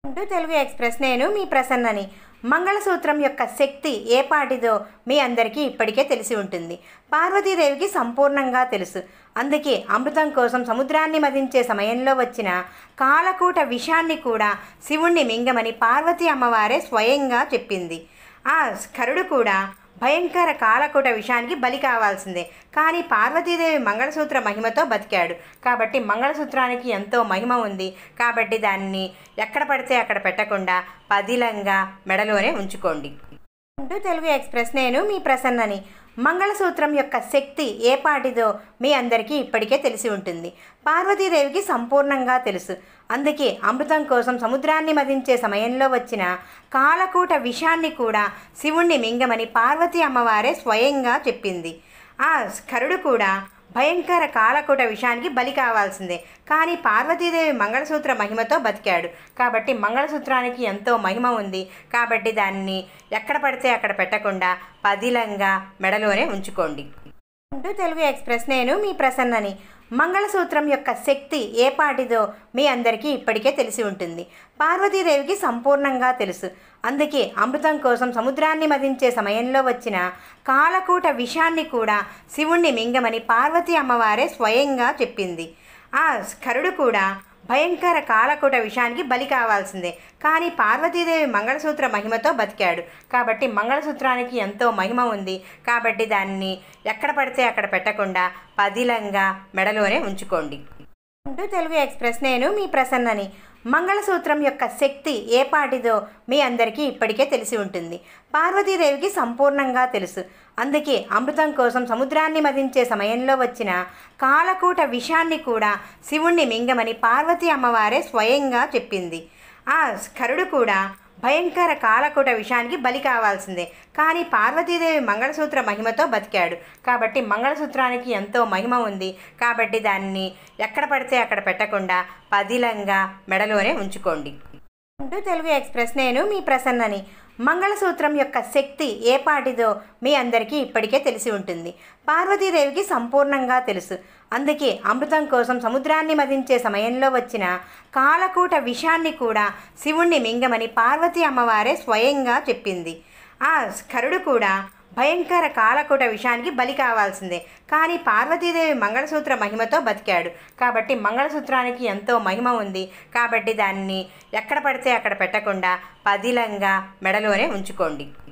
to Telugu express నేను మీ ప్రసన్నని మంగళసూత్రం యొక్క శక్తి ఏ పాటిదో మీ అందరికీ ఇప్పటికే తెలిసి ఉంటుంది పార్వతీదేవికి సంపూర్ణంగా తెలుసు అందుకే అమృతం కోసం సముద్రాన్ని మదించే సమయంలో వచ్చిన కాలకూట విషాన్ని కూడా శివుణ్ణి మింగమని పార్వతీ అమ్మవారే స్వయంగా చెప్పింది ఆ స్కరుడు కూడా భయంకర కాలకూట విషయానికి బలి కావాల్సిందే కానీ పార్వతీదేవి మంగళసూత్ర మహిమతో బతికాడు కాబట్టి మంగళసూత్రానికి ఎంతో మహిమ ఉంది కాబట్టి దాన్ని ఎక్కడ పడితే అక్కడ పెట్టకుండా పదిలంగా మెడలోనే ఉంచుకోండి టు తెలుగు ఎక్స్ప్రెస్ నేను మీ ప్రసన్నని మంగళసూత్రం యొక్క శక్తి ఏ పాటిదో మీ అందరికీ ఇప్పటికే తెలిసి ఉంటుంది పార్వతీదేవికి సంపూర్ణంగా తెలుసు అందుకే అమృతం కోసం సముద్రాన్ని మదించే సమయంలో వచ్చిన కాలకూట విషాన్ని కూడా శివుణ్ణి మింగమని పార్వతీ అమ్మవారే స్వయంగా చెప్పింది ఆ స్కరుడు కూడా భయంకర కాలకూట విషయానికి బలి కావాల్సిందే కానీ పార్వతీదేవి మంగళసూత్ర మహిమతో బతికాడు కాబట్టి మంగళసూత్రానికి ఎంతో మహిమ ఉంది కాబట్టి దాన్ని ఎక్కడ పడితే అక్కడ పెట్టకుండా పదిలంగా మెడలోనే ఉంచుకోండి టు తెలుగు ఎక్స్ప్రెస్ నేను మీ ప్రసన్నని మంగళసూత్రం యొక్క శక్తి ఏ పాటిదో మీ అందరికీ ఇప్పటికే తెలిసి ఉంటుంది పార్వతీదేవికి సంపూర్ణంగా తెలుసు అందుకే అమృతం కోసం సముద్రాన్ని మదించే సమయంలో వచ్చిన కాలకూట విషాన్ని కూడా శివుణ్ణి మింగమని పార్వతీ అమ్మవారే స్వయంగా చెప్పింది ఆ స్కరుడు కూడా భయంకర కాలకూట విషయానికి బలి కావాల్సిందే కానీ పార్వతీదేవి మంగళసూత్ర మహిమతో బతికాడు కాబట్టి మంగళసూత్రానికి ఎంతో మహిమ ఉంది కాబట్టి దాన్ని ఎక్కడ పడితే అక్కడ పెట్టకుండా పదిలంగా మెడలోనే ఉంచుకోండి టు తెలుగు ఎక్స్ప్రెస్ నేను మీ ప్రసన్నని మంగళసూత్రం యొక్క శక్తి ఏ పాటిదో మీ అందరికీ ఇప్పటికే తెలిసి ఉంటుంది పార్వతీదేవికి సంపూర్ణంగా తెలుసు అందుకే అమృతం కోసం సముద్రాన్ని మదించే సమయంలో వచ్చిన కాలకూట విషాన్ని కూడా శివుణ్ణి మింగమని పార్వతీ అమ్మవారే స్వయంగా చెప్పింది ఆ స్కరుడు కూడా భయంకర కాలకూట విషయానికి బలి కావాల్సిందే కానీ పార్వతీదేవి మంగళసూత్ర మహిమతో బతికాడు కాబట్టి మంగళసూత్రానికి ఎంతో మహిమ ఉంది కాబట్టి దాన్ని ఎక్కడ పడితే అక్కడ పెట్టకుండా పదిలంగా మెడలోనే ఉంచుకోండి టు తెలుగు ఎక్స్ప్రెస్ నేను మీ ప్రసన్నని మంగళసూత్రం యొక్క శక్తి ఏ పాటిదో మీ అందరికీ ఇప్పటికే తెలిసి ఉంటుంది పార్వతీదేవికి సంపూర్ణంగా తెలుసు అందుకే అమృతం కోసం సముద్రాన్ని మదించే సమయంలో వచ్చిన కాలకూట విషాన్ని కూడా శివుణ్ణి మింగమని పార్వతీ అమ్మవారే స్వయంగా చెప్పింది ఆ స్కరుడు కూడా భయంకర కాలకూట విషయానికి బలి కావాల్సిందే కానీ పార్వతీదేవి మంగళసూత్ర మహిమతో బతికాడు కాబట్టి మంగళసూత్రానికి ఎంతో మహిమ ఉంది కాబట్టి దాన్ని ఎక్కడ పడితే అక్కడ పెట్టకుండా పదిలంగా మెడలోనే ఉంచుకోండి